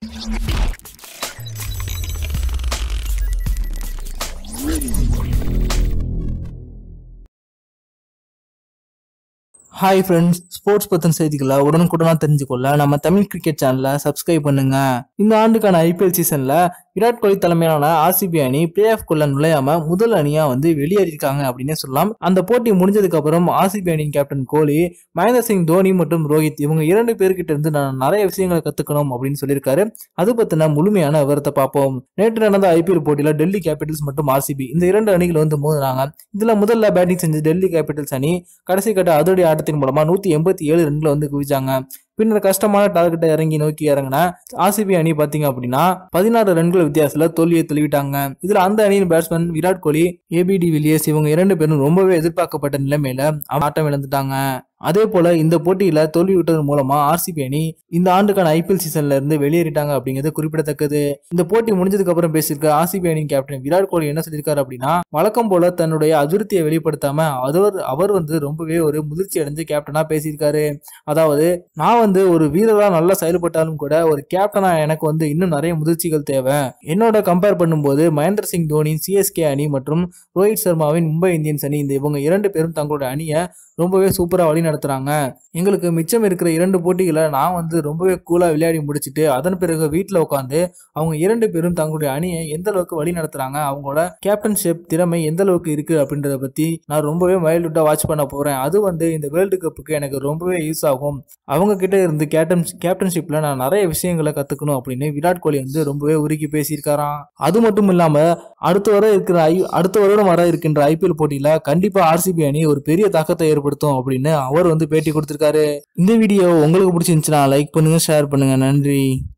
hi friends sports பத்தின செய்திகளை உடனுக்குடனா தெரிஞ்சுக்கொள்ள நம்ம தமிழ் கிரிக்கெட் சேனலை சப்ஸ்கிரைப் பண்ணுங்க இந்த ஆண்டுக்கான ஐபிஎல் சீசன்ல விராட் கோலி தலைமையிலான ஆர்சிபி அணி பிளே ஆஃப் குள்ள நுழையாம முதல் அணியா வந்து வெளியேறியிருக்காங்க அப்படின்னே சொல்லலாம் அந்த போட்டி முடிஞ்சதுக்கு அப்புறம் ஆர்சிபி அணியின் கேப்டன் கோலி மகேந்திர சிங் தோனி மற்றும் ரோஹித் இவங்க இரண்டு பேர்கிட்ட இருந்து நான் நிறைய விஷயங்களை கத்துக்கணும் அப்படின்னு சொல்லியிருக்காரு அது பத்தின முழுமையான விவரத்தை பார்ப்போம் நேற்று நடந்த ஐபிஎல் போட்டியில டெல்லி கேபிட்டல்ஸ் மற்றும் ஆர்சிபி இந்த இரண்டு அணிகள் வந்து மோதுறாங்க இதுல முதல்ல பேட்டிங் செஞ்ச டெல்லி கேபிட்டல்ஸ் அணி கடைசி கட்ட அதிரடி ஆட்டத்தின் மூலமா நூத்தி எண்பத்தி ஏழு ரன்களை வந்து குவிச்சாங்க பின்னர் கஷ்டமான டார்கெட்டை இறங்கி நோக்கி இறங்கின ஆர்சிபி அணி பாத்தீங்க அப்படின்னா பதினாறு ரன்கள் வித்தியாசத்துல தோல்வியை தழுவிட்டாங்க இதுல அந்த அணியின் batsman Virat Kohli A B D Villiers இவங்க இரண்டு பேரும் ரொம்பவே எதிர்பார்க்கப்பட்ட நிலைமையில ஆட்டம் இழந்துட்டாங்க அதே போல இந்த போட்டியில தோல்வி விட்டதன் மூலமா ஆர்சிபி அணி இந்த ஆண்டுக்கான ஐபிஎல் சீசன்ல இருந்து வெளியேறிட்டாங்க அப்படிங்கிறது குறிப்பிடத்தக்கது இந்த போட்டி முடிஞ்சதுக்கு அப்புறம் பேசியிருக்க ஆர்சிபி அணியின் கேப்டன் விராட் கோலி என்ன சொல்லியிருக்காரு அப்படின்னா வழக்கம் போல தன்னுடைய அதிருப்தியை வெளிப்படுத்தாம அவர் அவர் வந்து ரொம்பவே ஒரு முதிர்ச்சி அடைஞ்சு கேப்டனா பேசியிருக்காரு அதாவது நான் வந்து ஒரு வீரரா நல்லா செயல்பட்டாலும் கூட ஒரு கேப்டனா எனக்கு வந்து இன்னும் நிறைய முதிர்ச்சிகள் தேவை என்னோட கம்பேர் பண்ணும்போது மகேந்திர சிங் தோனி சிஎஸ்கே அணி மற்றும் ரோஹித் சர்மாவின் மும்பை இந்தியன்ஸ் அணி இந்த இவங்க இரண்டு பேரும் தங்களோட அணியை ரொம்பவே சூப்பரா வழி நடத்துறாங்க எங்களுக்கு மிச்சம் இருக்கிற இரண்டு போட்டிகளை நான் வந்து ரொம்பவே கூலா விளையாடி முடிச்சுட்டு அதன் பிறகு வீட்டில் உட்காந்து அவங்க இரண்டு பேரும் தங்களுடைய அணியை எந்த அளவுக்கு வழி நடத்துறாங்க அவங்களோட கேப்டன்ஷிப் திறமை எந்த அளவுக்கு இருக்கு அப்படின்றத பத்தி நான் ரொம்பவே மைல்டுட்டா வாட்ச் பண்ண போறேன் அது வந்து இந்த வேர்ல்டு கப்புக்கு எனக்கு ரொம்பவே யூஸ் ஆகும் அவங்க கிட்ட இருந்து கேப்டன் கேப்டன்ஷிப்ல நான் நிறைய விஷயங்களை கத்துக்கணும் அப்படின்னு விராட் கோலி வந்து ரொம்பவே உருக்கி பேசியிருக்காராம் அது மட்டும் இல்லாம அடுத்த வர இருக்கிற ஐ அடுத்த வருடம் வர இருக்கின்ற ஐபிஎல் போட்டியில கண்டிப்பா ஆர்சிபி அணி ஒரு பெரிய தாக்கத்தை ஏற்படுத்தும் அப்படின்னு அவர் வந்து பேட்டி கொடுத்திருக்காரு இந்த வீடியோ உங்களுக்கு பிடிச்சிருந்துச்சுன்னா லைக் பண்ணுங்க ஷேர் பண்ணுங்க நன்றி